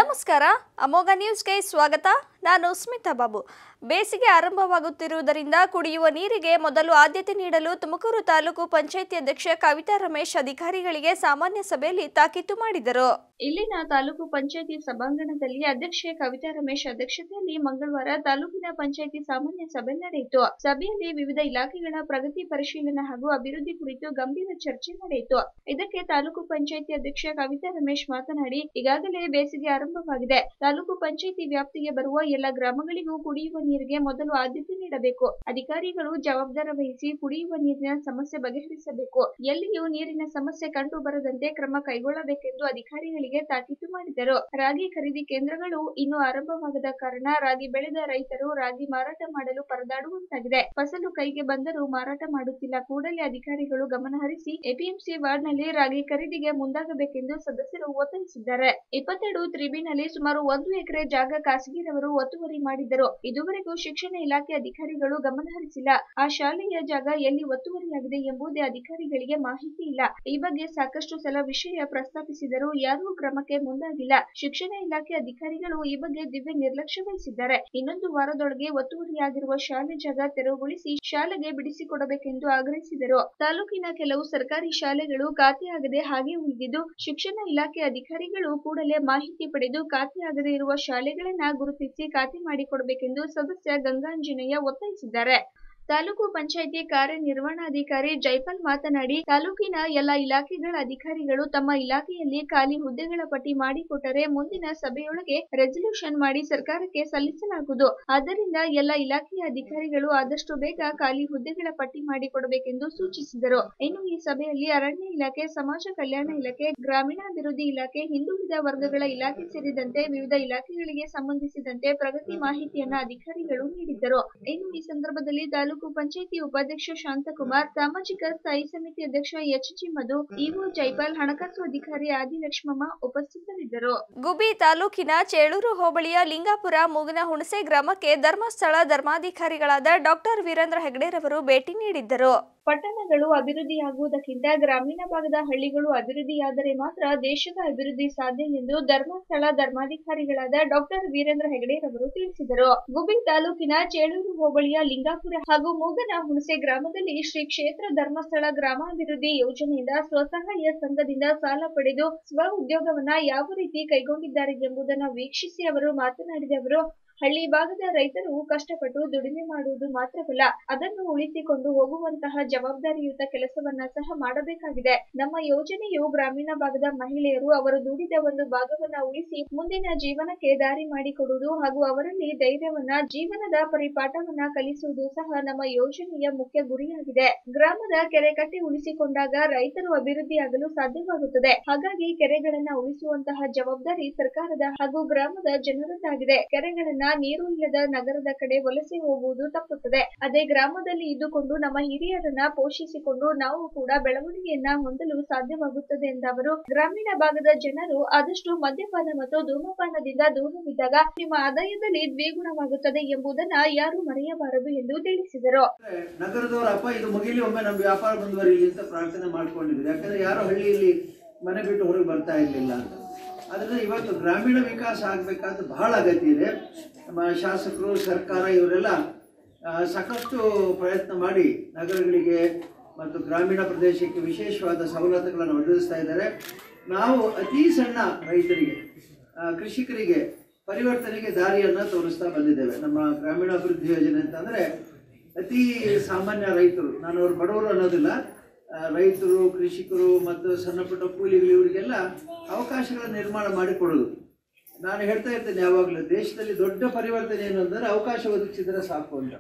ನಮಸ್ಕಾರ ಅಮೋಘ ನ್ಯೂಸ್ಗೆ ಸ್ವಾಗತ ನಾನು ಸ್ಮಿತಾ ಬಾಬು ಬೇಸಿಗೆ ಆರಂಭವಾಗುತ್ತಿರುವುದರಿಂದ ಕುಡಿಯುವ ನೀರಿಗೆ ಮೊದಲು ಆದ್ಯತೆ ನೀಡಲು ತುಮಕೂರು ತಾಲೂಕು ಪಂಚಾಯಿತಿ ಅಧ್ಯಕ್ಷ ಕವಿತಾ ರಮೇಶ್ ಅಧಿಕಾರಿಗಳಿಗೆ ಸಾಮಾನ್ಯ ಸಭೆಯಲ್ಲಿ ತಾಕೀತು ಮಾಡಿದರು ಇಲ್ಲಿನ ತಾಲೂಕು ಪಂಚಾಯಿತಿ ಸಭಾಂಗಣದಲ್ಲಿ ಅಧ್ಯಕ್ಷೆ ಕವಿತಾ ರಮೇಶ್ ಅಧ್ಯಕ್ಷತೆಯಲ್ಲಿ ಮಂಗಳವಾರ ತಾಲೂಕಿನ ಪಂಚಾಯಿತಿ ಸಾಮಾನ್ಯ ಸಭೆ ನಡೆಯಿತು ಸಭೆಯಲ್ಲಿ ವಿವಿಧ ಇಲಾಖೆಗಳ ಪ್ರಗತಿ ಪರಿಶೀಲನೆ ಹಾಗೂ ಅಭಿವೃದ್ಧಿ ಕುರಿತು ಗಂಭೀರ ಚರ್ಚೆ ನಡೆಯಿತು ಇದಕ್ಕೆ ತಾಲೂಕು ಪಂಚಾಯಿತಿ ಅಧ್ಯಕ್ಷೆ ಕವಿತಾ ರಮೇಶ್ ಮಾತನಾಡಿ ಈಗಾಗಲೇ ಬೇಸಿಗೆ ಆರಂಭವಾಗಿದೆ ತಾಲೂಕು ಪಂಚಾಯಿತಿ ವ್ಯಾಪ್ತಿಗೆ ಬರುವ ಎಲ್ಲ ಗ್ರಾಮಗಳಿಗೂ ಕುಡಿಯುವ ನೀರಿಗೆ ಮೊದಲು ಆದ್ಯತೆ ನೀಡಬೇಕು ಅಧಿಕಾರಿಗಳು ಜವಾಬ್ದಾರ ವಹಿಸಿ ಕುಡಿಯುವ ನೀರಿನ ಸಮಸ್ಯೆ ಬಗೆಹರಿಸಬೇಕು ಎಲ್ಲಿಯೂ ನೀರಿನ ಸಮಸ್ಯೆ ಕಂಡು ಬರದಂತೆ ಕ್ರಮ ಕೈಗೊಳ್ಳಬೇಕೆಂದು ಅಧಿಕಾರಿಗಳಿಗೆ ತಾಕೀತು ಮಾಡಿದರು ರಾಗಿ ಖರೀದಿ ಕೇಂದ್ರಗಳು ಇನ್ನೂ ಆರಂಭವಾಗದ ಕಾರಣ ರಾಗಿ ಬೆಳೆದ ರೈತರು ರಾಗಿ ಮಾರಾಟ ಮಾಡಲು ಪರದಾಡುವಂತಾಗಿದೆ ಫಸಲು ಕೈಗೆ ಬಂದರೂ ಮಾರಾಟ ಮಾಡುತ್ತಿಲ್ಲ ಕೂಡಲೇ ಅಧಿಕಾರಿಗಳು ಗಮನ ಹರಿಸಿ ಎಪಿಎಂಸಿ ವಾರ್ಡ್ನಲ್ಲಿ ರಾಗಿ ಖರೀದಿಗೆ ಮುಂದಾಗಬೇಕೆಂದು ಸದಸ್ಯರು ಒತ್ತಾಯಿಸಿದ್ದಾರೆ ಇಪ್ಪತ್ತೆರಡು ತ್ರಿಬಿನಲ್ಲಿ ಸುಮಾರು ಒಂದು ಎಕರೆ ಜಾಗ ಖಾಸಗಿರವರು ಒತ್ತುವರಿ ಮಾಡಿದ್ದರು ಇದುವರೆಗೂ ಶಿಕ್ಷಣ ಇಲಾಖೆ ಅಧಿಕಾರಿಗಳು ಗಮನ ಹರಿಸಿಲ್ಲ ಆ ಶಾಲೆಯ ಜಾಗ ಎಲ್ಲಿ ಒತ್ತುವರಿಯಾಗಿದೆ ಎಂಬುದೇ ಅಧಿಕಾರಿಗಳಿಗೆ ಮಾಹಿತಿ ಇಲ್ಲ ಈ ಬಗ್ಗೆ ಸಾಕಷ್ಟು ಸಲ ವಿಷಯ ಪ್ರಸ್ತಾಪಿಸಿದರೂ ಯಾರೂ ಕ್ರಮಕ್ಕೆ ಮುಂದಾಗಿಲ್ಲ ಶಿಕ್ಷಣ ಇಲಾಖೆ ಅಧಿಕಾರಿಗಳು ಈ ಬಗ್ಗೆ ದಿವ್ಯ ನಿರ್ಲಕ್ಷ್ಯ ವಹಿಸಿದ್ದಾರೆ ಇನ್ನೊಂದು ವಾರದೊಳಗೆ ಒತ್ತುವರಿಯಾಗಿರುವ ಶಾಲೆ ಜಾಗ ತೆರವುಗೊಳಿಸಿ ಶಾಲೆಗೆ ಬಿಡಿಸಿಕೊಡಬೇಕೆಂದು ಆಗ್ರಹಿಸಿದರು ತಾಲೂಕಿನ ಕೆಲವು ಸರ್ಕಾರಿ ಶಾಲೆಗಳು ಖಾತೆಯಾಗದೆ ಹಾಗೆ ಉಳಿದಿದ್ದು ಶಿಕ್ಷಣ ಇಲಾಖೆ ಅಧಿಕಾರಿಗಳು ಕೂಡಲೇ ಮಾಹಿತಿ ಪಡೆದು ಖಾತೆಯಾಗದೆ ಇರುವ ಶಾಲೆಗಳನ್ನ ಗುರುತಿಸಿ ಖಾತೆ ಮಾಡಿಕೊಡಬೇಕೆಂದು ಸದಸ್ಯ ಗಂಗಾಂಜನೇಯ ಒತ್ತಾಯಿಸಿದ್ದಾರೆ ತಾಲೂಕು ಪಂಚಾಯಿತಿ ಕಾರ್ಯನಿರ್ವಹಣಾಧಿಕಾರಿ ಜೈಪಾಲ್ ಮಾತನಾಡಿ ತಾಲೂಕಿನ ಎಲ್ಲ ಇಲಾಖೆಗಳ ಅಧಿಕಾರಿಗಳು ತಮ್ಮ ಇಲಾಖೆಯಲ್ಲಿ ಖಾಲಿ ಹುದ್ದೆಗಳ ಪಟ್ಟಿ ಮಾಡಿಕೊಟ್ಟರೆ ಮುಂದಿನ ಸಭೆಯೊಳಗೆ ರೆಸಲ್ಯೂಷನ್ ಮಾಡಿ ಸರ್ಕಾರಕ್ಕೆ ಸಲ್ಲಿಸಲಾಗುವುದು ಆದ್ದರಿಂದ ಎಲ್ಲ ಇಲಾಖೆಯ ಅಧಿಕಾರಿಗಳು ಆದಷ್ಟು ಬೇಗ ಖಾಲಿ ಹುದ್ದೆಗಳ ಪಟ್ಟಿ ಮಾಡಿಕೊಡಬೇಕೆಂದು ಸೂಚಿಸಿದರು ಇನ್ನು ಈ ಸಭೆಯಲ್ಲಿ ಅರಣ್ಯ ಇಲಾಖೆ ಸಮಾಜ ಕಲ್ಯಾಣ ಇಲಾಖೆ ಗ್ರಾಮೀಣಾಭಿವೃದ್ಧಿ ಇಲಾಖೆ ಹಿಂದುಳಿದ ವರ್ಗಗಳ ಇಲಾಖೆ ಸೇರಿದಂತೆ ವಿವಿಧ ಇಲಾಖೆಗಳಿಗೆ ಸಂಬಂಧಿಸಿದಂತೆ ಪ್ರಗತಿ ಮಾಹಿತಿಯನ್ನ ಅಧಿಕಾರಿಗಳು ನೀಡಿದ್ದರು ಇನ್ನು ಈ ಸಂದರ್ಭದಲ್ಲಿ ತಾಲೂಕು ಪಂಚಾಯಿತಿ ಉಪಾಧ್ಯಕ್ಷ ಶಾಂತಕುಮಾರ್ ಸಾಮಾಜಿಕ ಸ್ಥಾಯಿ ಸಮಿತಿ ಅಧ್ಯಕ್ಷ H G Madhu EO Jaipal ಹಣಕಾಸು ಅಧಿಕಾರಿ ಆದಿಲಕ್ಷ್ಮಮ್ಮ ಉಪಸ್ಥಿತರಿದ್ದರು ಗುಬಿ ತಾಲೂಕಿನ ಚೇಳೂರು ಹೋಬಳಿಯ ಲಿಂಗಾಪುರ ಮೂಗಿನ ಹುಣಸೆ ಗ್ರಾಮಕ್ಕೆ ಧರ್ಮಸ್ಥಳ ಧರ್ಮಾಧಿಕಾರಿಗಳಾದ ಡಾಕ್ಟರ್ ವೀರೇಂದ್ರ ಹೆಗಡೆರವರು ಭೇಟಿ ನೀಡಿದ್ದರು ಪಟ್ಟಣಗಳು ಅಭಿವೃದ್ಧಿಯಾಗುವುದಕ್ಕಿಂತ ಗ್ರಾಮೀಣ ಭಾಗದ ಹಳ್ಳಿಗಳು ಅಭಿವೃದ್ಧಿಯಾದರೆ ಮಾತ್ರ ದೇಶದ ಅಭಿವೃದ್ಧಿ ಸಾಧ್ಯ ಎಂದು ಧರ್ಮಸ್ಥಳ ಧರ್ಮಾಧಿಕಾರಿಗಳಾದ ಡಾಕ್ಟರ್ ವೀರೇಂದ್ರ ಹೆಗಡೆರವರು ತಿಳಿಸಿದರು ಗುಬಿ ತಾಲೂಕಿನ ಚೇಳೂರು ಹೋಬಳಿಯ ಲಿಂಗಾಪುರ ಹಾಗೂ ಮೂಗನ ಹುಣಸೆ ಗ್ರಾಮದಲ್ಲಿ ಶ್ರೀ ಕ್ಷೇತ್ರ ಧರ್ಮಸ್ಥಳ ಗ್ರಾಮಾಭಿವೃದ್ಧಿ ಯೋಜನೆಯಿಂದ ಸ್ವಸಹಾಯ ಸಂಘದಿಂದ ಸಾಲ ಪಡೆದು ಸ್ವ ಉದ್ಯೋಗವನ್ನ ಯಾವ ರೀತಿ ಕೈಗೊಂಡಿದ್ದಾರೆ ಎಂಬುದನ್ನು ವೀಕ್ಷಿಸಿ ಅವರು ಮಾತನಾಡಿದ ಅವರು ಹಳ್ಳಿ ಭಾಗದ ರೈತರು ಕಷ್ಟಪಟ್ಟು ದುಡಿಮೆ ಮಾಡುವುದು ಮಾತ್ರವಲ್ಲ ಅದನ್ನು ಉಳಿಸಿಕೊಂಡು ಹೋಗುವಂತಹ ಜವಾಬ್ದಾರಿಯುತ ಕೆಲಸವನ್ನ ಸಹ ಮಾಡಬೇಕಾಗಿದೆ ನಮ್ಮ ಯೋಜನೆಯು ಗ್ರಾಮೀಣ ಭಾಗದ ಮಹಿಳೆಯರು ಅವರು ದುಡಿದ ಒಂದು ಭಾಗವನ್ನ ಉಳಿಸಿ ಮುಂದಿನ ಜೀವನಕ್ಕೆ ದಾರಿ ಮಾಡಿಕೊಡುವುದು ಹಾಗೂ ಅವರಲ್ಲಿ ಧೈರ್ಯವನ್ನ ಜೀವನದ ಪರಿಪಾಠವನ್ನ ಕಲಿಸುವುದು ಸಹ ನಮ್ಮ ಯೋಜನೆಯ ಮುಖ್ಯ ಗುರಿಯಾಗಿದೆ ಗ್ರಾಮದ ಕೆರೆ ಕಟ್ಟಿ ಉಳಿಸಿಕೊಂಡಾಗ ರೈತರು ಅಭಿವೃದ್ಧಿಯಾಗಲು ಸಾಧ್ಯವಾಗುತ್ತದೆ ಹಾಗಾಗಿ ಕೆರೆಗಳನ್ನ ಉಳಿಸುವಂತಹ ಜವಾಬ್ದಾರಿ ಸರ್ಕಾರದ ಹಾಗೂ ಗ್ರಾಮದ ಜನರದ್ದಾಗಿದೆ ಕೆರೆಗಳನ್ನ ನೀರು ಇಲ್ಲದ ನಗರದ ಕಡೆ ವಲಸೆ ಹೋಗುವುದು ತಪ್ಪುತ್ತದೆ ಅದೇ ಗ್ರಾಮದಲ್ಲಿ ಇದ್ದುಕೊಂಡು ನಮ್ಮ ಹಿರಿಯರನ್ನ ಪೋಷಿಸಿಕೊಂಡು ನಾವು ಕೂಡ ಬೆಳವಣಿಗೆಯನ್ನ ಹೊಂದಲು ಸಾಧ್ಯವಾಗುತ್ತದೆ ಎಂದ ಅವರು ಗ್ರಾಮೀಣ ಭಾಗದ ಜನರು ಆದಷ್ಟು ಮದ್ಯಪಾನ ಮತ್ತು ಧೂಮಪಾನದಿಂದ ದೂರವಿದ್ದಾಗ ನಿಮ್ಮ ಆದಾಯದಲ್ಲಿ ದ್ವಿಗುಣವಾಗುತ್ತದೆ ಎಂಬುದನ್ನ ಯಾರು ಮರೆಯಬಾರದು ಎಂದು ತಿಳಿಸಿದರು ನಗರದವರಪ್ಪ ಇದು ಮುಗಿಲಿ ಒಮ್ಮೆ ನಮ್ಮ ವ್ಯಾಪಾರ ಮುಂದುವರಿಲಿ ಅಂತ ಪ್ರಾರ್ಥನೆ ಮಾಡ್ಕೊಂಡಿದ್ರು ಯಾಕಂದ್ರೆ ಯಾರು ಹಳ್ಳಿಯಲ್ಲಿ ಮನೆ ಬಿಟ್ಟು ಹೊರಗೆ ಬರ್ತಾ ಇರಲಿಲ್ಲ ಅಂತ ಅದರಿಂದ ಇವತ್ತು ಗ್ರಾಮೀಣ ವಿಕಾಸ ಆಗಬೇಕಾದ ಬಹಳ ಅಗತ್ಯ ಇದೆ ನಮ್ಮ ಶಾಸಕರು ಸರ್ಕಾರ ಇವರೆಲ್ಲ ಆ, ಸಾಕಷ್ಟು ಪ್ರಯತ್ನ ಮಾಡಿ ನಗರಗಳಿಗೆ ಮತ್ತು ಗ್ರಾಮೀಣ ಪ್ರದೇಶಕ್ಕೆ ವಿಶೇಷವಾದ ಸವಲತ್ತುಗಳನ್ನು ಒದಗಿಸ್ತಾ ಇದ್ದಾರೆ ನಾವು ಅತಿ ಸಣ್ಣ ರೈತರಿಗೆ ಆ, ಕೃಷಿಕರಿಗೆ ಪರಿವರ್ತನೆಗೆ ದಾರಿಯನ್ನು ತೋರಿಸ್ತಾ ಬಂದಿದ್ದೇವೆ ನಮ್ಮ ಗ್ರಾಮೀಣಾಭಿವೃದ್ಧಿ ಯೋಜನೆ ಅಂತಂದರೆ ಅತಿ ಸಾಮಾನ್ಯ ರೈತರು ನಾನು ಅವ್ರು ಬಡವರು ಅನ್ನೋದಿಲ್ಲ ಆ, ರೈತರು ಕೃಷಿಕರು ಮತ್ತು ಸಣ್ಣ ಪುಟ್ಟ ಕೂಲಿಗಳು ಇವರಿಗೆಲ್ಲ ಅವಕಾಶಗಳ ನಿರ್ಮಾಣ ಮಾಡಿಕೊಡೋದು ನಾನು ಹೇಳ್ತಾ ಇರ್ತೇನೆ ಯಾವಾಗಲೂ ದೇಶದಲ್ಲಿ ದೊಡ್ಡ ಪರಿವರ್ತನೆ ಏನು ಅಂದರೆ ಅವಕಾಶ ಒದಗಿಸಿದ್ರೆ ಸಾಕು ಅಂತ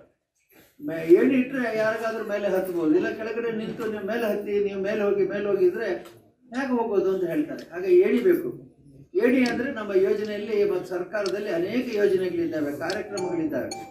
ಮೇ ಏಣಿ ಇಟ್ಟರೆ ಯಾರಿಗಾದ್ರೂ ಮೇಲೆ ಹತ್ಬೋದು ಇಲ್ಲ ಕೆಳಗಡೆ ನಿಂತು ನೀವು ಮೇಲೆ ಹತ್ತಿ ನೀವು ಮೇಲೆ ಹೋಗಿ ಮೇಲೆ ಹೋಗಿದ್ರೆ ಹೇಗೆ ಹೋಗೋದು ಅಂತ ಹೇಳ್ತಾರೆ ಹಾಗೆ ಏಣಿ ಬೇಕು ಏಣಿ ಅಂದರೆ ನಮ್ಮ ಯೋಜನೆಯಲ್ಲಿ ಮತ್ತು ಸರ್ಕಾರದಲ್ಲಿ ಅನೇಕ ಯೋಜನೆಗಳಿದ್ದಾವೆ ಕಾರ್ಯಕ್ರಮಗಳಿದ್ದಾವೆ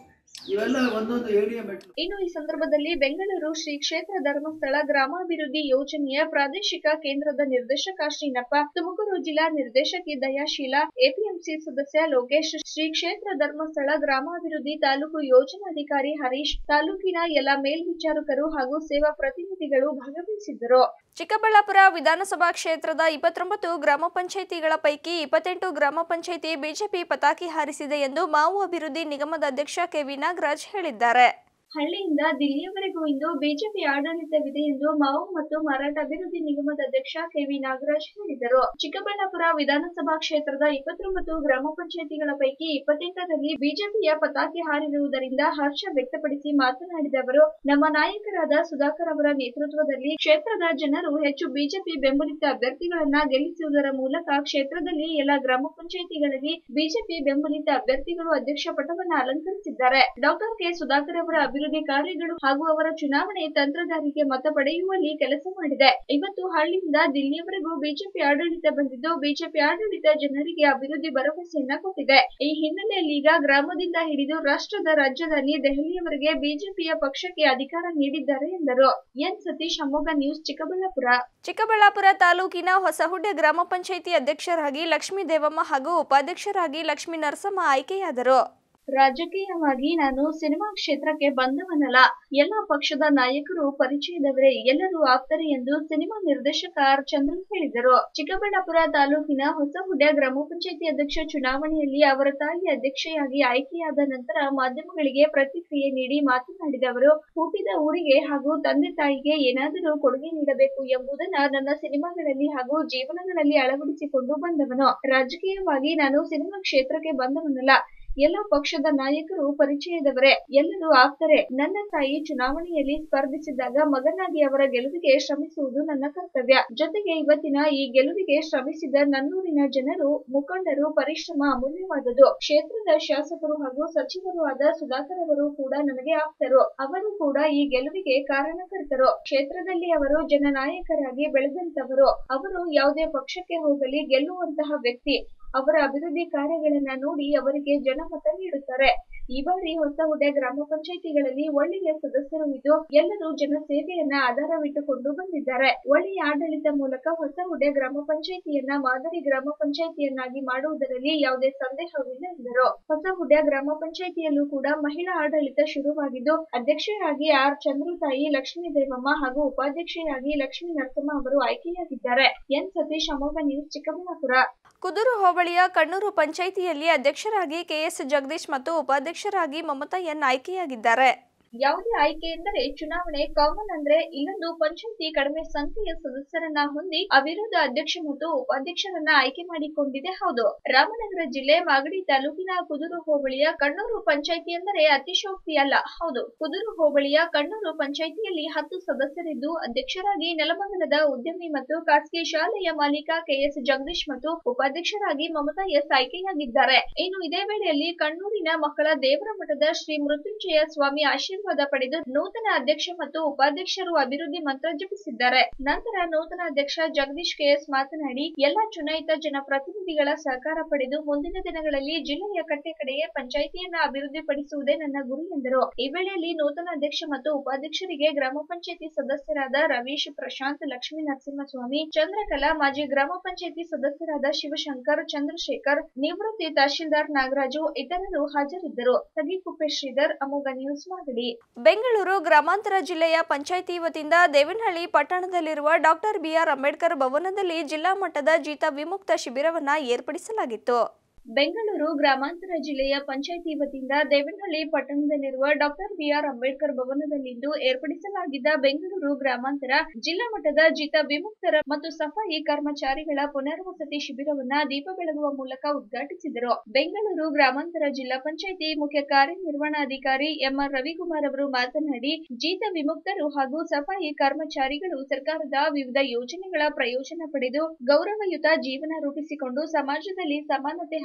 ಇವೆಲ್ಲ ಒಂದೊಂದು ಏರಿಯಾ ಮೆಟ್ಲು ಇನ್ನು ಈ ಸಂದರ್ಭದಲ್ಲಿ ಬೆಂಗಳೂರು ಶ್ರೀ ಕ್ಷೇತ್ರ ಧರ್ಮಸ್ಥಳ ಗ್ರಾಮಾಭಿವೃದ್ಧಿ ಯೋಜನೆಯ ಪ್ರಾದೇಶಿಕ ಕೇಂದ್ರದ ನಿರ್ದೇಶಕ ಶ್ರೀನಪ್ಪ ತುಮಕೂರು ಜಿಲ್ಲಾ ನಿರ್ದೇಶಕಿ ದಯಾಶೀಲ ಎಪಿಎಂಸಿ ಸದಸ್ಯ ಲೋಕೇಶ್ ಶ್ರೀ ಕ್ಷೇತ್ರ ಧರ್ಮಸ್ಥಳ ಗ್ರಾಮಾಭಿವೃದ್ಧಿ ತಾಲೂಕು ಯೋಜನಾಧಿಕಾರಿ ಹರೀಶ್ ತಾಲೂಕಿನ ಎಲ್ಲ ಮೇಲ್ವಿಚಾರಕರು ಹಾಗೂ ಸೇವಾ ಪ್ರತಿನಿಧಿಗಳು ಭಾಗವಹಿಸಿದ್ದರು ಚಿಕ್ಕಬಳ್ಳಾಪುರ ವಿಧಾನಸಭಾ ಕ್ಷೇತ್ರದ ಇಪ್ಪತ್ತೊಂಬತ್ತು ಗ್ರಾಮ ಪಂಚಾಯಿತಿಗಳ ಪೈಕಿ ಇಪ್ಪತ್ತೆಂಟು ಗ್ರಾಮ ಪಂಚಾಯಿತಿ ಬಿಜೆಪಿ ಪತಾಕಿ ಹಾರಿಸಿದೆ ಎಂದು ಮಾವು ಅಭಿವೃದ್ಧಿ ನಿಗಮದ ಅಧ್ಯಕ್ಷ ಕೆವಿ ನಾಗರಾಜ್ ಹೇಳಿದ್ದಾರೆ ಹಳ್ಳಿಯಿಂದ ದಿಲ್ಲಿಯವರೆಗೂ ಇಂದು ಬಿಜೆಪಿ ಆಡಳಿತವಿದೆ ಎಂದು ಮಾವು ಮತ್ತು ಮಾರಾಟ ಅಭಿವೃದ್ಧಿ ನಿಗಮದ ಅಧ್ಯಕ್ಷ ಕೆವಿ ನಾಗರಾಜ್ ಹೇಳಿದರು ಚಿಕ್ಕಬಳ್ಳಾಪುರ ವಿಧಾನಸಭಾ ಕ್ಷೇತ್ರದ ಇಪ್ಪತ್ತೊಂಬತ್ತು ಗ್ರಾಮ ಪಂಚಾಯಿತಿಗಳ ಪೈಕಿ ಇಪ್ಪತ್ತೆಂಟರಲ್ಲಿ ಬಿಜೆಪಿಯ ಪತಾಕೆ ಹಾರಿರುವುದರಿಂದ ಹರ್ಷ ವ್ಯಕ್ತಪಡಿಸಿ ಮಾತನಾಡಿದ ಅವರು ನಮ್ಮ ನಾಯಕರಾದ ಸುಧಾಕರ್ ಅವರ ನೇತೃತ್ವದಲ್ಲಿ ಕ್ಷೇತ್ರದ ಜನರು ಹೆಚ್ಚು ಬಿಜೆಪಿ ಬೆಂಬಲಿತ ಅಭ್ಯರ್ಥಿಗಳನ್ನ ಗೆಲ್ಲಿಸುವುದರ ಮೂಲಕ ಕ್ಷೇತ್ರದಲ್ಲಿ ಎಲ್ಲ ಗ್ರಾಮ ಪಂಚಾಯಿತಿಗಳಲ್ಲಿ ಬಿಜೆಪಿ ಬೆಂಬಲಿತ ಅಭ್ಯರ್ಥಿಗಳು ಅಧ್ಯಕ್ಷ ಪಟವನ್ನ ಅಲಂಕರಿಸಿದ್ದಾರೆ ಡಾಕ್ಟರ್ ಕೆ ಸುಧಾಕರ್ ಅವರ ಅಭಿವೃದ್ಧಿ ಕಾರ್ಯಗಳು ಹಾಗೂ ಅವರ ಚುನಾವಣೆ ತಂತ್ರಗಾರಿಕೆ ಮತ ಪಡೆಯುವಲ್ಲಿ ಕೆಲಸ ಮಾಡಿದೆ ಇವತ್ತು ಹಳ್ಳಿಯಿಂದ ದಿಲ್ಲಿಯವರೆಗೂ ಬಿಜೆಪಿ ಆಡಳಿತ ಬಂದಿದ್ದು ಬಿಜೆಪಿ ಆಡಳಿತ ಜನರಿಗೆ ಅಭಿವೃದ್ಧಿ ಭರವಸೆಯನ್ನ ಕೊಟ್ಟಿದೆ ಈ ಹಿನ್ನೆಲೆಯಲ್ಲಿ ಈಗ ಗ್ರಾಮದಿಂದ ಹಿಡಿದು ರಾಷ್ಟ್ರದ ರಾಜಧಾನಿ ದೆಹಲಿಯವರೆಗೆ ಬಿಜೆಪಿಯ ಪಕ್ಷಕ್ಕೆ ಅಧಿಕಾರ ನೀಡಿದ್ದಾರೆ ಎಂದರು ಎನ್ ಸತೀಶ್ ಅಮೋಘ ನ್ಯೂಸ್ ಚಿಕ್ಕಬಳ್ಳಾಪುರ ಚಿಕ್ಕಬಳ್ಳಾಪುರ ತಾಲೂಕಿನ ಹೊಸಹುಡ್ಡೆ ಗ್ರಾಮ ಪಂಚಾಯಿತಿ ಅಧ್ಯಕ್ಷರಾಗಿ ಲಕ್ಷ್ಮೀ ದೇವಮ್ಮ ಹಾಗೂ ಉಪಾಧ್ಯಕ್ಷರಾಗಿ ಲಕ್ಷ್ಮೀ ನರಸಮ್ಮ ಆಯ್ಕೆಯಾದರು ರಾಜಕೀಯವಾಗಿ ನಾನು ಸಿನಿಮಾ ಕ್ಷೇತ್ರಕ್ಕೆ ಬಂದವನಲ್ಲ ಎಲ್ಲ ಪಕ್ಷದ ನಾಯಕರು ಪರಿಚಯದವರೇ ಎಲ್ಲರೂ ಆಪ್ತರೆ ಎಂದು ಸಿನಿಮಾ ನಿರ್ದೇಶಕ ಆರ್ ಚಂದ್ರನ್ ಹೇಳಿದರು ಚಿಕ್ಕಬಳ್ಳಾಪುರ ತಾಲೂಕಿನ ಹೊಸಹುಡ್ಯ ಗ್ರಾಮ ಪಂಚಾಯತಿ ಅಧ್ಯಕ್ಷ ಚುನಾವಣೆಯಲ್ಲಿ ಅವರ ತಾಯಿ ಅಧ್ಯಕ್ಷೆಯಾಗಿ ಆಯ್ಕೆಯಾದ ನಂತರ ಮಾಧ್ಯಮಗಳಿಗೆ ಪ್ರತಿಕ್ರಿಯೆ ನೀಡಿ ಮಾತನಾಡಿದ ಅವರು ಹುಟ್ಟಿದ ಊರಿಗೆ ಹಾಗೂ ತಂದೆ ತಾಯಿಗೆ ಏನಾದರೂ ಕೊಡುಗೆ ನೀಡಬೇಕು ಎಂಬುದನ್ನ ನನ್ನ ಸಿನಿಮಾಗಳಲ್ಲಿ ಹಾಗೂ ಜೀವನಗಳಲ್ಲಿ ಅಳವಡಿಸಿಕೊಂಡು ಬಂದವನು ರಾಜಕೀಯವಾಗಿ ನಾನು ಸಿನಿಮಾ ಕ್ಷೇತ್ರಕ್ಕೆ ಬಂದವನಲ್ಲ ಎಲ್ಲ ಪಕ್ಷದ ನಾಯಕರು ಪರಿಚಯದವರೇ ಎಲ್ಲರೂ ಆಗ್ತಾರೆ ನನ್ನ ತಾಯಿ ಚುನಾವಣೆಯಲ್ಲಿ ಸ್ಪರ್ಧಿಸಿದಾಗ ಮಗನಾಗಿ ಅವರ ಗೆಲುವಿಗೆ ಶ್ರಮಿಸುವುದು ನನ್ನ ಕರ್ತವ್ಯ ಜೊತೆಗೆ ಇವತ್ತಿನ ಈ ಗೆಲುವಿಗೆ ಶ್ರಮಿಸಿದ ನನ್ನೂರಿನ ಜನರು ಮುಖಂಡರು ಪರಿಶ್ರಮ ಅಮೂಲ್ಯವಾದದು ಕ್ಷೇತ್ರದ ಶಾಸಕರು ಹಾಗೂ ಸಚಿವರು ಆದ ಸುಧಾಕರ್ ಅವರು ಕೂಡ ನನಗೆ ಆಪ್ತರು ಅವರು ಕೂಡ ಈ ಗೆಲುವಿಗೆ ಕಾರಣಕರ್ತರು ಕ್ಷೇತ್ರದಲ್ಲಿ ಅವರು ಜನನಾಯಕರಾಗಿ ಬೆಳೆದಂತವರು ಅವರು ಯಾವುದೇ ಪಕ್ಷಕ್ಕೆ ಹೋಗಲಿ ಗೆಲ್ಲುವಂತಹ ವ್ಯಕ್ತಿ ಅವರ ಅಭಿವೃದ್ಧಿ ಕಾರ್ಯಗಳನ್ನ ನೋಡಿ ಅವರಿಗೆ ಜನಮತ ನೀಡುತ್ತಾರೆ ಈ ಬಾರಿ ಹೊಸಹುಡೆ ಗ್ರಾಮ ಪಂಚಾಯಿತಿಗಳಲ್ಲಿ ಒಳ್ಳೆಯ ಸದಸ್ಯರು ಇದ್ದು ಎಲ್ಲರೂ ಜನಸೇವೆಯನ್ನ ಆಧಾರವಿಟ್ಟುಕೊಂಡು ಬಂದಿದ್ದಾರೆ ಒಳ್ಳೆಯ ಆಡಳಿತ ಮೂಲಕ ಹೊಸಹುಡೆ ಗ್ರಾಮ ಪಂಚಾಯಿತಿಯನ್ನ ಮಾದರಿ ಗ್ರಾಮ ಪಂಚಾಯಿತಿಯನ್ನಾಗಿ ಮಾಡುವುದರಲ್ಲಿ ಯಾವುದೇ ಸಂದೇಹವಿಲ್ಲ ಎಂದರು ಹೊಸಹುಡೆ ಗ್ರಾಮ ಪಂಚಾಯಿತಿಯಲ್ಲೂ ಕೂಡ ಮಹಿಳಾ ಆಡಳಿತ ಶುರುವಾಗಿದ್ದು ಅಧ್ಯಕ್ಷೆಯಾಗಿ ಆರ್ ಚಂದ್ರುತಾಯಿ ಲಕ್ಷ್ಮೀ ದೇವಮ್ಮ ಹಾಗೂ ಉಪಾಧ್ಯಕ್ಷೆಯಾಗಿ ಲಕ್ಷ್ಮೀ ನರಸಮ್ಮ ಅವರು ಆಯ್ಕೆಯಾಗಿದ್ದಾರೆ ಎನ್ ಸತೀಶ್ ಅಮೋಘ ನ್ಯೂಸ್ ಚಿಕ್ಕಬಳ್ಳಾಪುರ ಕುದೂರು ಹೋಬಳಿಯ ಕಣ್ಣೂರು ಪಂಚಾಯಿತಿಯಲ್ಲಿ ಅಧ್ಯಕ್ಷರಾಗಿ ಕೆಎಸ್ ಜಗದೀಶ್ ಮತ್ತು ಉಪಾಧ್ಯಕ್ಷರಾಗಿ ಮಮತಾ ಎನ್ ಆಯ್ಕೆಯಾಗಿದ್ದಾರೆ ಯಾವುದೇ ಆಯ್ಕೆ ಎಂದರೆ ಚುನಾವಣೆ ಕಾಮನ್ ಅಂದ್ರೆ ಇಲ್ಲೊಂದು ಪಂಚಾಯಿತಿ ಕಡಿಮೆ ಸಂಖ್ಯೆಯ ಸದಸ್ಯರನ್ನ ಹೊಂದಿ ಅವಿರೋಧ ಅಧ್ಯಕ್ಷ ಮತ್ತು ಉಪಾಧ್ಯಕ್ಷರನ್ನ ಆಯ್ಕೆ ಮಾಡಿಕೊಂಡಿದೆ ಹೌದು ರಾಮನಗರ ಜಿಲ್ಲೆ ಮಾಗಡಿ ತಾಲೂಕಿನ ಕುದೂರು ಹೋಬಳಿಯ ಕಣ್ಣೂರು ಪಂಚಾಯಿತಿ ಎಂದರೆ ಅತಿಶೋಕ್ತಿ ಅಲ್ಲ ಹೌದು ಕುದೂರು ಹೋಬಳಿಯ ಕಣ್ಣೂರು ಪಂಚಾಯಿತಿಯಲ್ಲಿ ಹತ್ತು ಸದಸ್ಯರಿದ್ದು ಅಧ್ಯಕ್ಷರಾಗಿ ನೆಲಮಂಗಲದ ಉದ್ಯಮಿ ಮತ್ತು ಖಾಸಗಿ ಶಾಲೆಯ ಮಾಲೀಕ ಕೆಎಸ್ ಜಗದೀಶ್ ಮತ್ತು ಉಪಾಧ್ಯಕ್ಷರಾಗಿ ಮಮತಾ ಎಸ್ ಆಯ್ಕೆಯಾಗಿದ್ದಾರೆ ಇನ್ನು ಇದೇ ವೇಳೆಯಲ್ಲಿ ಕಣ್ಣೂರಿನ ಮಕ್ಕಳ ದೇವರ ಮಠದ ಶ್ರೀ ಮೃತ್ಯುಂಜಯ ಸ್ವಾಮಿ ಆಶೀರ್ವಾದ ಪಡೆದು ನೂತನ ಅಧ್ಯಕ್ಷ ಮತ್ತು ಉಪಾಧ್ಯಕ್ಷರು ಅಭಿವೃದ್ಧಿ ಮಂತ್ರ ಜಪಿಸಿದ್ದಾರೆ ನಂತರ ನೂತನ ಅಧ್ಯಕ್ಷ ಜಗದೀಶ್ ಕೆಎಸ್ ಮಾತನಾಡಿ ಎಲ್ಲಾ ಚುನಾಯಿತ ಜನಪ್ರತಿನಿಧಿಗಳ ಸಹಕಾರ ಪಡೆದು ಮುಂದಿನ ದಿನಗಳಲ್ಲಿ ಜಿಲ್ಲೆಯ ಕಟ್ಟೆ ಕಡೆಯೇ ಪಂಚಾಯಿತಿಯನ್ನ ಅಭಿವೃದ್ಧಿಪಡಿಸುವುದೇ ನನ್ನ ಗುರಿ ಎಂದರು ಈ ವೇಳೆಯಲ್ಲಿ ನೂತನ ಅಧ್ಯಕ್ಷ ಮತ್ತು ಉಪಾಧ್ಯಕ್ಷರಿಗೆ ಗ್ರಾಮ ಪಂಚಾಯಿತಿ ಸದಸ್ಯರಾದ ರವೀಶ್ ಪ್ರಶಾಂತ್ ಲಕ್ಷ್ಮೀ ನರಸಿಂಹಸ್ವಾಮಿ ಚಂದ್ರಕಲಾ ಮಾಜಿ ಗ್ರಾಮ ಪಂಚಾಯಿತಿ ಸದಸ್ಯರಾದ ಶಿವಶಂಕರ್ ಚಂದ್ರಶೇಖರ್ ನಿವೃತ್ತಿ ತಹಶೀಲ್ದಾರ್ ನಾಗರಾಜು ಇತರರು ಹಾಜರಿದ್ದರು ತಗಿಕುಪ್ಪೆ ಶ್ರೀಧರ್ ಅಮೋಘ ನ್ಯೂಸ್ ಮಾಗಡಿ ಬೆಂಗಳೂರು ಗ್ರಾಮಾಂತರ ಜಿಲ್ಲೆಯ ಪಂಚಾಯಿತಿ ವತಿಯಿಂದ ದೇವನಹಳ್ಳಿ ಪಟ್ಟಣದಲ್ಲಿರುವ ಡಾಕ್ಟರ್ ಬಿಆರ್ ಅಂಬೇಡ್ಕರ್ ಭವನದಲ್ಲಿ ಜಿಲ್ಲಾ ಮಟ್ಟದ ಜೀತ ವಿಮುಕ್ತ ಶಿಬಿರವನ್ನ ಏರ್ಪಡಿಸಲಾಗಿತ್ತು ಬೆಂಗಳೂರು ಗ್ರಾಮಾಂತರ ಜಿಲ್ಲೆಯ ಪಂಚಾಯಿತಿ ವತಿಯಿಂದ ದೇವನಹಳ್ಳಿ ಪಟ್ಟಣದಲ್ಲಿರುವ ಡಾಕ್ಟರ್ ಬಿಆರ್ ಅಂಬೇಡ್ಕರ್ ಭವನದಲ್ಲಿಂದು ಏರ್ಪಡಿಸಲಾಗಿದ್ದ ಬೆಂಗಳೂರು ಗ್ರಾಮಾಂತರ ಜಿಲ್ಲಾ ಮಟ್ಟದ ಜಿತ ವಿಮುಕ್ತರ ಮತ್ತು ಸಫಾಯಿ ಕರ್ಮಚಾರಿಗಳ ಪುನರ್ವಸತಿ ಶಿಬಿರವನ್ನ ದೀಪ ಬೆಳಗುವ ಮೂಲಕ ಉದ್ಘಾಟಿಸಿದರು ಬೆಂಗಳೂರು ಗ್ರಾಮಾಂತರ ಜಿಲ್ಲಾ ಪಂಚಾಯಿತಿ ಮುಖ್ಯ ಕಾರ್ಯನಿರ್ವಹಣಾಧಿಕಾರಿ ಎಂಆರ್ ರವಿಕುಮಾರ್ ಅವರು ಮಾತನಾಡಿ ಜೀತ ವಿಮುಕ್ತರು ಹಾಗೂ ಸಫಾಯಿ ಕರ್ಮಚಾರಿಗಳು ಸರ್ಕಾರದ ವಿವಿಧ ಯೋಜನೆಗಳ ಪ್ರಯೋಜನ ಪಡೆದು ಗೌರವಯುತ ಜೀವನ ರೂಪಿಸಿಕೊಂಡು ಸಮಾಜದಲ್ಲಿ ಸಮಾನತೆ ಹಾಗೂ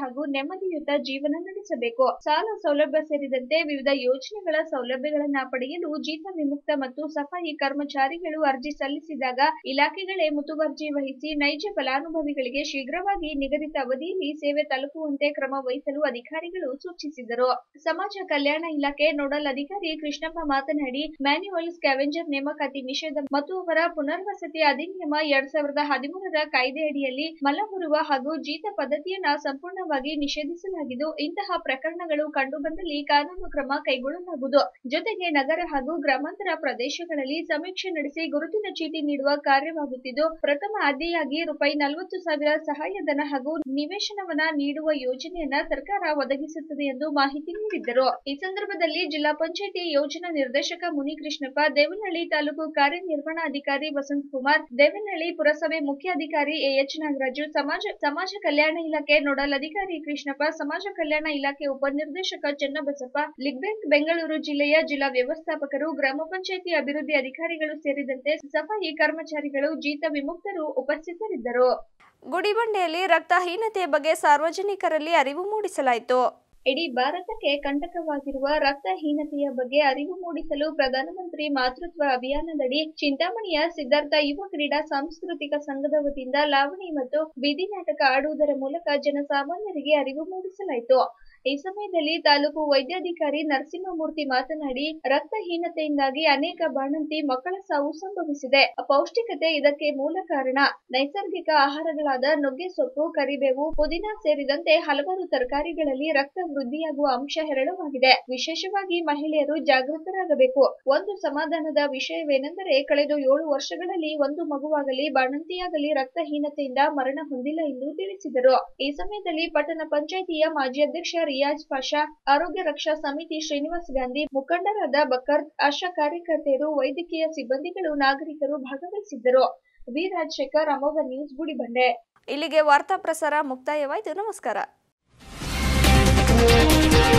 ಹಾಗೂ ನೆಮ್ಮದಿಯುತ ಜೀವನ ನಡೆಸಬೇಕು ಸಾಲ ಸೌಲಭ್ಯ ಸೇರಿದಂತೆ ವಿವಿಧ ಯೋಜನೆಗಳ ಸೌಲಭ್ಯಗಳನ್ನ ಪಡೆಯಲು ಜೀತ ವಿಮುಕ್ತ ಮತ್ತು ಸಫಾಯಿ ಕರ್ಮಚಾರಿಗಳು ಅರ್ಜಿ ಸಲ್ಲಿಸಿದಾಗ ಇಲಾಖೆಗಳೇ ಮುತುವರ್ಜಿ ವಹಿಸಿ ನೈಜ ಫಲಾನುಭವಿಗಳಿಗೆ ಶೀಘ್ರವಾಗಿ ನಿಗದಿತ ಅವಧಿಯಲ್ಲಿ ಸೇವೆ ತಲುಪುವಂತೆ ಕ್ರಮ ವಹಿಸಲು ಅಧಿಕಾರಿಗಳು ಸೂಚಿಸಿದರು ಸಮಾಜ ಕಲ್ಯಾಣ ಇಲಾಖೆ ನೋಡಲ್ ಅಧಿಕಾರಿ ಕೃಷ್ಣಪ್ಪ ಮಾತನಾಡಿ ಮ್ಯಾನ್ಯುವಲ್ ಸ್ಕ್ಯಾವೆಂಜರ್ ನೇಮಕಾತಿ ನಿಷೇಧ ಮತ್ತು ಅವರ ಪುನರ್ವಸತಿ ಅಧಿನಿಯಮ ಎರಡ್ ಸಾವಿರದ ಹದಿಮೂರರ ಕಾಯ್ದೆ ಅಡಿಯಲ್ಲಿ ಮಲಹೊರುವ ಹಾಗೂ ಜೀತ ಪದ್ಧತಿಯನ್ನ ಸಂಪೂರ್ಣವಾಗಿ ನಿಷೇಧಿಸಲಾಗಿದ್ದು ಇಂತಹ ಪ್ರಕರಣಗಳು ಕಂಡುಬಂದಲ್ಲಿ ಕಾನೂನು ಕ್ರಮ ಕೈಗೊಳ್ಳಲಾಗುವುದು ಜೊತೆಗೆ ನಗರ ಹಾಗೂ ಗ್ರಾಮಾಂತರ ಪ್ರದೇಶಗಳಲ್ಲಿ ಸಮೀಕ್ಷೆ ನಡೆಸಿ ಗುರುತಿನ ಚೀಟಿ ನೀಡುವ ಕಾರ್ಯವಾಗುತ್ತಿದ್ದು ಪ್ರಥಮ ಆದ್ಯೆಯಾಗಿ ರೂಪಾಯಿ ನಲವತ್ತು ಸಾವಿರ ಸಹಾಯಧನ ಹಾಗೂ ನಿವೇಶನವನ್ನ ನೀಡುವ ಯೋಜನೆಯನ್ನ ಸರ್ಕಾರ ಒದಗಿಸುತ್ತದೆ ಎಂದು ಮಾಹಿತಿ ನೀಡಿದ್ದರು ಈ ಸಂದರ್ಭದಲ್ಲಿ ಜಿಲ್ಲಾ ಪಂಚಾಯಿತಿ ಯೋಜನಾ ನಿರ್ದೇಶಕ ಮುನಿಕೃಷ್ಣಪ್ಪ ದೇವನಹಳ್ಳಿ ತಾಲೂಕು ಕಾರ್ಯನಿರ್ವಹಣಾಧಿಕಾರಿ ವಸಂತ್ ಕುಮಾರ್ ದೇವನಹಳ್ಳಿ ಪುರಸಭೆ ಮುಖ್ಯಾಧಿಕಾರಿ ಎಎಚ್ ನಾಗರಾಜು ಸಮಾಜ ಸಮಾಜ ಕಲ್ಯಾಣ ಇಲಾಖೆ ನೋಡಲ್ ಅಧಿಕಾರಿ ಕೃಷ್ಣಪ್ಪ ಸಮಾಜ ಕಲ್ಯಾಣ ಇಲಾಖೆ ಉಪನಿರ್ದೇಶಕ ಚನ್ನಬಸಪ್ಪ ಲಿಗ್ ಬ್ಯಾಂಕ್ ಬೆಂಗಳೂರು ಜಿಲ್ಲೆಯ ಜಿಲ್ಲಾ ವ್ಯವಸ್ಥಾಪಕರು ಗ್ರಾಮ ಪಂಚಾಯಿತಿ ಅಭಿವೃದ್ಧಿ ಅಧಿಕಾರಿಗಳು ಸೇರಿದಂತೆ ಸಫಾಯಿ ಕರ್ಮಚಾರಿಗಳು ಜೀತ ವಿಮುಕ್ತರು ಉಪಸ್ಥಿತರಿದ್ದರು ಗುಡಿಬಂಡೆಯಲ್ಲಿ ರಕ್ತಹೀನತೆಯ ಬಗ್ಗೆ ಸಾರ್ವಜನಿಕರಲ್ಲಿ ಅರಿವು ಮೂಡಿಸಲಾಯಿತು ಇಡೀ ಭಾರತಕ್ಕೆ ಕಂಟಕವಾಗಿರುವ ರಕ್ತಹೀನತೆಯ ಬಗ್ಗೆ ಅರಿವು ಮೂಡಿಸಲು ಪ್ರಧಾನಮಂತ್ರಿ ಮಾತೃತ್ವ ಅಭಿಯಾನದಡಿ ಚಿಂತಾಮಣಿಯ ಸಿದ್ಧಾರ್ಥ ಯುವ ಕ್ರೀಡಾ ಸಾಂಸ್ಕೃತಿಕ ಸಂಘದ ವತಿಯಿಂದ ಲಾವಣಿ ಮತ್ತು ಬೀದಿ ನಾಟಕ ಆಡುವುದರ ಮೂಲಕ ಜನಸಾಮಾನ್ಯರಿಗೆ ಅರಿವು ಮೂಡಿಸಲಾಯಿತು ಈ ಸಮಯದಲ್ಲಿ ತಾಲೂಕು ವೈದ್ಯಾಧಿಕಾರಿ ನರಸಿಂಹಮೂರ್ತಿ ಮಾತನಾಡಿ ರಕ್ತಹೀನತೆಯಿಂದಾಗಿ ಅನೇಕ ಬಾಣಂತಿ ಮಕ್ಕಳ ಸಾವು ಸಂಭವಿಸಿದೆ ಅಪೌಷ್ಟಿಕತೆ ಇದಕ್ಕೆ ಮೂಲ ಕಾರಣ ನೈಸರ್ಗಿಕ ಆಹಾರಗಳಾದ ನುಗ್ಗೆ ಸೊಪ್ಪು ಕರಿಬೇವು ಪುದೀನ ಸೇರಿದಂತೆ ಹಲವಾರು ತರಕಾರಿಗಳಲ್ಲಿ ರಕ್ತ ವೃದ್ಧಿಯಾಗುವ ಅಂಶ ಹೇರಳವಾಗಿದೆ ವಿಶೇಷವಾಗಿ ಮಹಿಳೆಯರು ಜಾಗೃತರಾಗಬೇಕು ಒಂದು ಸಮಾಧಾನದ ವಿಷಯವೇನೆಂದರೆ ಕಳೆದ ಏಳು ವರ್ಷಗಳಲ್ಲಿ ಒಂದು ಮಗುವಾಗಲಿ ಬಾಣಂತಿಯಾಗಲಿ ರಕ್ತಹೀನತೆಯಿಂದ ಮರಣ ಹೊಂದಿಲ್ಲ ಎಂದು ತಿಳಿಸಿದರು ಈ ಸಮಯದಲ್ಲಿ ಪಟ್ಟಣ ಪಂಚಾಯಿತಿಯ ಮಾಜಿ ಅಧ್ಯಕ್ಷ ರಿಯಾಜ್ ಪಾಷಾ ಆರೋಗ್ಯ ರಕ್ಷಾ ಸಮಿತಿ ಶ್ರೀನಿವಾಸ್ ಗಾಂಧಿ ಮುಖಂಡರಾದ ಬಕರ್ ಆಶಾ ಕಾರ್ಯಕರ್ತೆಯರು ವೈದ್ಯಕೀಯ ಸಿಬ್ಬಂದಿಗಳು ನಾಗರಿಕರು ಭಾಗವಹಿಸಿದ್ದರು ವಿ ರಾಜಶೇಖರ್ ಅಮೋಘ ನ್ಯೂಸ್ ಗುಡಿಬಂಡೆ ಇಲ್ಲಿಗೆ ವಾರ್ತಾ ಪ್ರಸಾರ ಮುಕ್ತಾಯವಾಯಿತು ನಮಸ್ಕಾರ